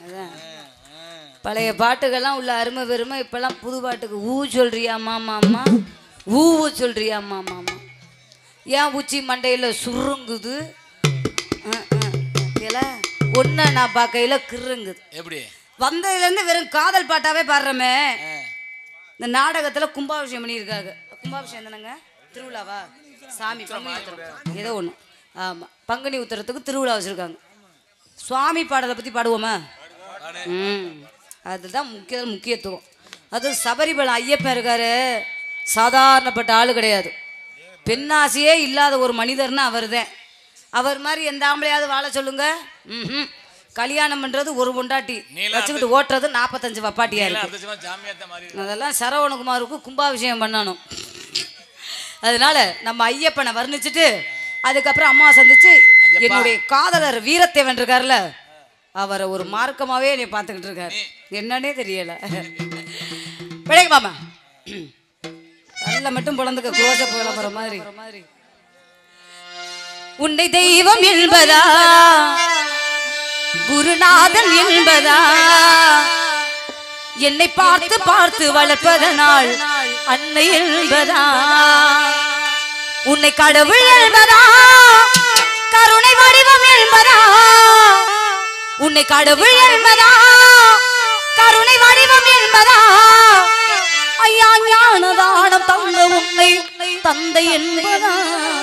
அதான் பழைய பாட்டுக்கெல்லாம் உள்ள அருமை பெருமை இப்பெல்லாம் புது பாட்டுக்கு ஊ சொல்றியா மாமா அம்மா ஊவு சொல்றியா மாமா அம்மா ஏன் உச்சி மண்டையில் சுருங்குது ஒன்றை நான் பார்க்கையில் கிருங்குது எப்படி வந்ததுலேருந்து வெறும் காதல் பாட்டாவே பாடுறோமே இந்த நாடகத்தில் கும்பாபிஷேகம் பண்ணியிருக்காங்க கும்பாபிஷேகம் தானேங்க திருவிழாவா சாமி பங்குனி உத்திரம் ஏதோ ஒன்று ஆமாம் பங்குனி உத்திரத்துக்கு திருவிழா வச்சுருக்காங்க சுவாமி பாடலை பற்றி பாடுவோமா ம் அதுதான் முக்கிய முக்கியத்துவம் அது சபரிமலை ஐயப்பன் இருக்காரு சாதாரணப்பட்ட ஆள் கிடையாது பெண்ணாசையே இல்லாத ஒரு மனிதர்னா அவர்தான் அவர் மாதிரி எந்த ஆம்பளையாவது வாழ சொல்லுங்க ம் கல்யாணம் பண்ணுறது ஒரு பொண்டாட்டி வச்சுக்கிட்டு ஓட்டுறது நாற்பத்தஞ்சு வப்பாட்டியா இருக்கு அடுத்த ஜாமியாத்த மாதிரி அதெல்லாம் சரவணகுமாருக்கு கும்பாபிஷேகம் பண்ணணும் அதனால நம்ம ஐயப்பனை வர்ணிச்சுட்டு அதுக்கப்புறம் அம்மா சந்திச்சு என்னுடைய காதலர் வீரத்தேவன் இருக்கார்ல அவரை ஒரு மார்க்கமாவே என்னை பார்த்துக்கிட்டு இருக்காரு என்னன்னே தெரியல பிழைங்க மாமா நல்ல மட்டும் பிறந்துக்க குரோச போகிற மாதிரி உன்னை தெய்வம் என்பதா குருநாதன் என்பதா என்னை பார்த்து பார்த்து வளர்ப்பதனால் அன்னை என்பதா உன்னை கடவுள் என்பதா கருணை வடிவம் என்பதா உன்னை கடவுள் என்பதா கருணை வடிவம் என்பதா ஐயா ஞானதானம் தந்த உன்னை தந்தை என்பதா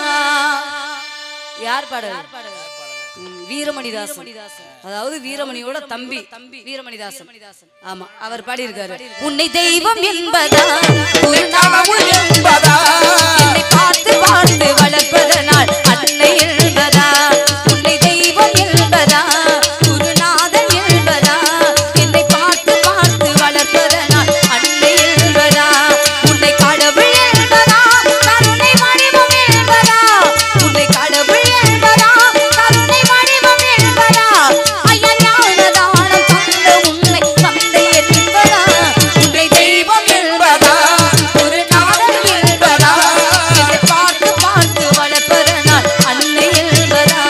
யார் பாடல் ம், வீரமணிதாசன் அதாவது வீரமணியோட தம்பி தம்பி வீரமணிதாசன் ஆமா அவர் பாடியிருக்காரு உன்னை தெய்வம் என்பதா குருநாதன் என்பதா என்னை பார்த்து பார்த்து வளர்ப்பதனால் அன்னை என்பதா உன்னை தெய்வம் என்பதா குருநாதன் என்பதா என்னை பார்த்து பார்த்து வளர்ப்பதனால் அன்னை என்பதா உன்னை கடவுள் என்பதா கருணை வடிவம் என்பதா உன்னை கடவுள் என்பதா கருணை வடிவம் என்பதா ஐயா ஞானதானம் தந்த உன்னை தந்தை என்பதா உன்னை தெய்வம் என்பதா குருநாதன் என்பதா என்னை பார்த்து பார்த்து வளர்ப்பதனால் அன்னை என்பதா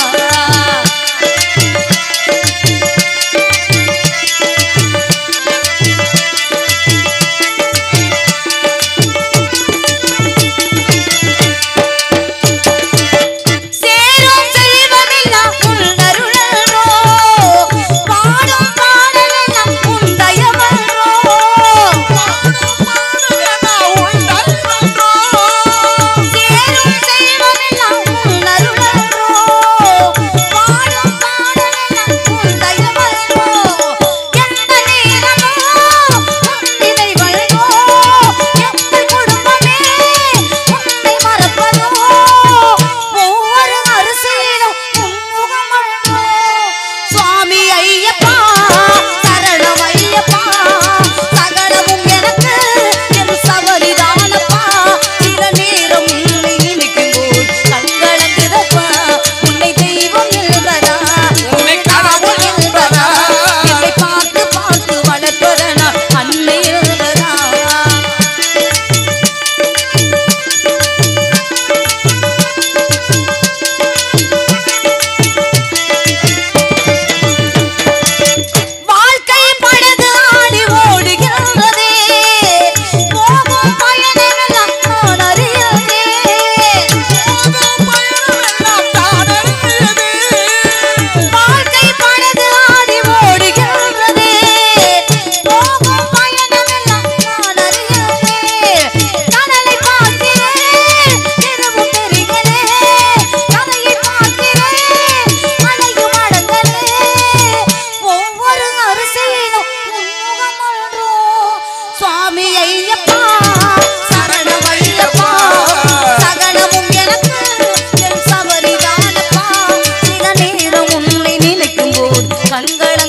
சேரும் செல்வமெல்லாம் உன் அருளன்றோ பாடும் பாடலெல்லாம் உன் தயவன்றோ சேரும் செல்வமெல்லாம் உன் அருளன்றோ பாடும் பாடலெல்லாம் உன் தயவன்றோ எந்த நேரமோ உன் நினைவன்றோ எங்கள் குடும்பமே உன்னை மறப்பதோ ஒவ்வொரு அரிசியிலும் உன்முகமன்றோ சுவாமி ஐயப்பா சரணம் ஐயப்பா சகலமும் எனக்கு என் சபரிதானப்பா சில நேரம் உன்னை நினைக்கும் போது கண்களங்குதப்பா உன்னை தெய்வம் என்பதா உன்னை கடவுள் என்பதா என்னை பார்த்து பார்த்து வளர்ப்பதனா அன்னை என்பதா வாழ்க்கை படகு ஆடி ஓடுகிறதே போகும் பயணமெல்லாம் நான் அறியவே வாழ்க்கை படகு ஆடி ஓடுகிறதே போகும் பயணமெல்லாம் நான் அறியவே கடலை பார்க்கிறேன் எதுவும் தெரிகிறே கதையை பார்க்கிறேன் மழையும் அடங்கலே ஒவ்வொரு அரிசியிலும் உன்முகமன்றோ சுவாமி ஐயப்பா சரணம் ஐயப்பா சகலமும் எனக்கு என் சபரிதானப்பா சில நேரம் உன்னை நினைக்கும் போது கண்கள